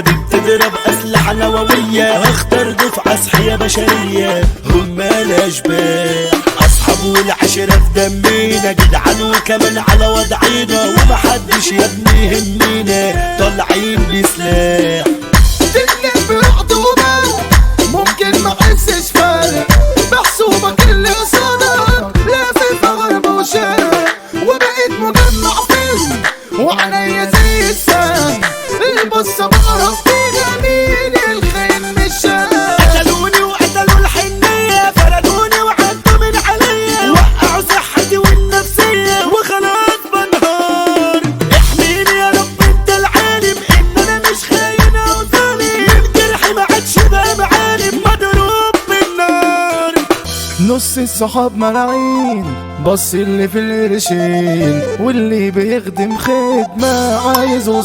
دي بتضرب اسلحة نووية هختار دفعة صحية بشرية هم الاشباح اصحاب والعشرة في دمينا جدعان وكمان على وضعينا ومحدش يا ابني يهمنا طالعين بسلاح تتنين بعضوبة ممكن ما احسش فرق محسوبة كل قصادك لافف غرب وشرق وبقيت مجمع فيهم وعليا زي السهم البصة بعرف فيها مين الخاين مش شاف قتلوني وقتلوا الحنية فردوني وعدوا من عليا وقعوا صحتي والنفسية وخلاص بنهار احميني يا رب انت العالم ان انا مش خاين او ظالم من جرحي ما عادش بقى معالم مضروب بالنار نص الصحاب ملاعين بص اللي في القرشين واللي بيخدم خدمة عايزه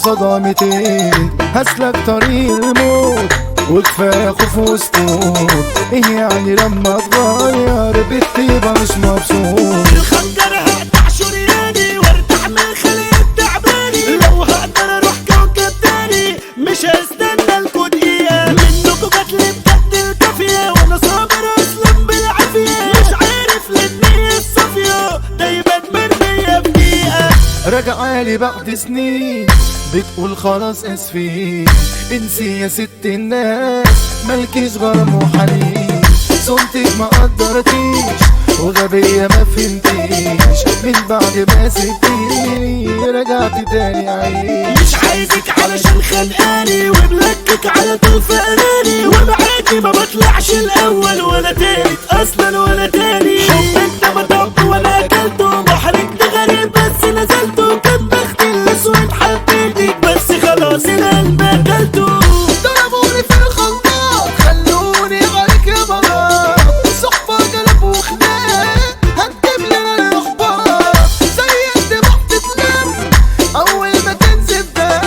صدامتين هسلك طريق الموت وكفاية خوف وسكوت ايه يعني لما اتغير بالطيبة مش مبسوط الخنجر هقطع شرياني وارتاح من خلية تعباني لو هقدر اروح كوكب تاني مش هستنى لكوا دقيقة منكوا جاتلي بجد الكافية وانا صابر اصلا بالعافية مش عارف للنية الصافية دايما مرمية في دقيقة راجعالي بعد سنين بتقول خلاص اسفين انسي يا ست الناس مالكيش غرام وحنين صمتك ما قدرتيش وغبية ما فهمتيش من بعد ما سبتيني رجعت تاني عيش مش عايزك علشان خانقاني وملكك على طول فقراني ومعاكي ما بطلعش الاول ولا تالت اصلا ولا تاني حب انت ما طب ولا اكلته بحرك ده غريب بس نزلته كان بختي الاسود حبيتك بس خلاص القلب اكلته ضربوني في الخلاط خلوني عليك يا بلاط صحبة قلب وخناق هتجيب لنا الاخبار زي الدماغ تتلم اول ما تنزل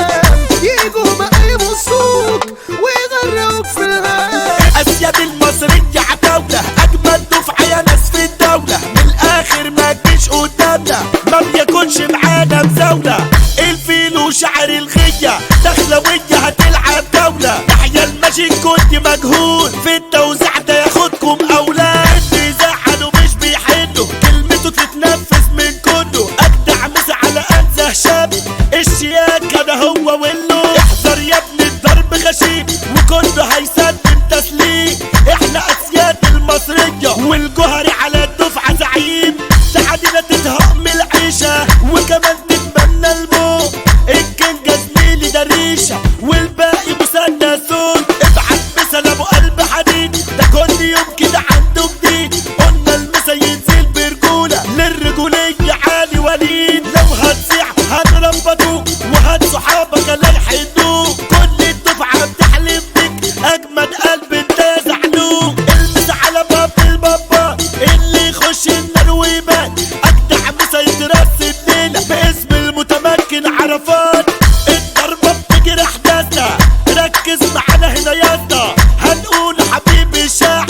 دم يجوا بقى يبصوك ويغرقوك في الهام اسياد المصرية عتاولة اجمل دفعة يا ناس في الدولة من الاخر ما تجيش قدامنا ما بيكونش معانا مزاولة الفيل وشعر الغية دخلوية هتلعب دولة تحيا الماجيك كنت مجهول في التوزيع ده ياخدكم اولاد بيزعلوا مش بيحنوا كلمته تتنفذ من كله اجدع مسا على انزه شاب الشياكة ده هو وله احذر يا ابني الضرب غشيم وكله هيسلم تسليم احنا اسياد المصرية والجوهري على الدفعة زعيم سعادنا تتهق من العيشة وكمان تتمنى الموت الكنجة زميلي ده ريشة والباقي مسدسون ابعت مثل ابو قلب حديد ده كل يوم كده عنده جديد قلنا المسا ينزل برجولة للرجولية عالي وليد لو هتسيع هنربطوك وهات صحابك لا يحدوك كل الدفعة بتحلف بيك اجمد قلب انت يا زعلوك المس على باب البابا اللي يخش النار ويبان اجدع مسا يترسم ليلة باسم المتمكن عرفات الضربة بتجري احداثنا ركز معانا هنا يا اسطى هنقول حبيبي الشعب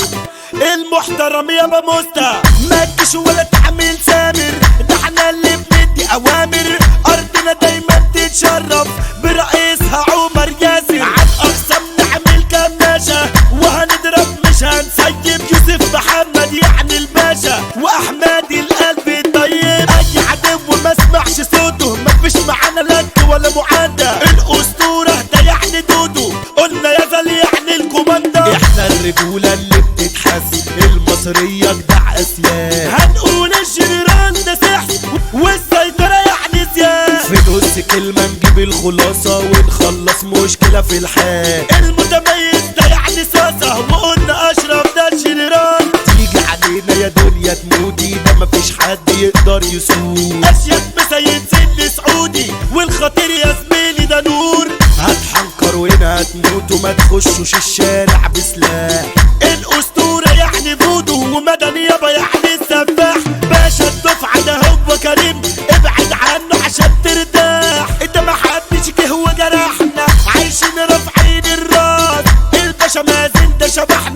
المحترم يا بموستا ما تجيش ولا تعمل سامر ده احنا اللي بندي اوامر ارضنا دايما تتشرف برئيسها عمر ياسر عن اقسام نعمل كماشة وهنضرب مش هنسيب يوسف محمد يعني الباشا واحمد القلب الطيب اي عدو ما اسمعش صوته مفيش معانا لك ولا معاندة الاسطورة ده يعني دودو قلنا يا غالي يعني الكوماندا احنا الرجولة اللي بتتحس المصرية جدع اسياد هنقول الجنرال ده سحر والسيطرة يعني زياد في نص كلمة نجيب الخلاصة ونخلص مشكلة في الحال المتميز ده يعني ساسة وقلنا اشرف ده الجنرال تيجي علينا يا دنيا تموتي ده مفيش حد يقدر يسوق اشيك مسيد سن سعودي والخطير يا زميلي ده نور هتحنكر وهنا هتموت وما تخشوش الشارع بسلاح الاسطورة يعني فودو ومدني يابا يعني السفاح باشا الدفعة ده هو كريم ابعد عنه عشان ترتاح انت ما حدش جه وجرحنا عايشين رافعين الراس الباشا مازن ده شبحنا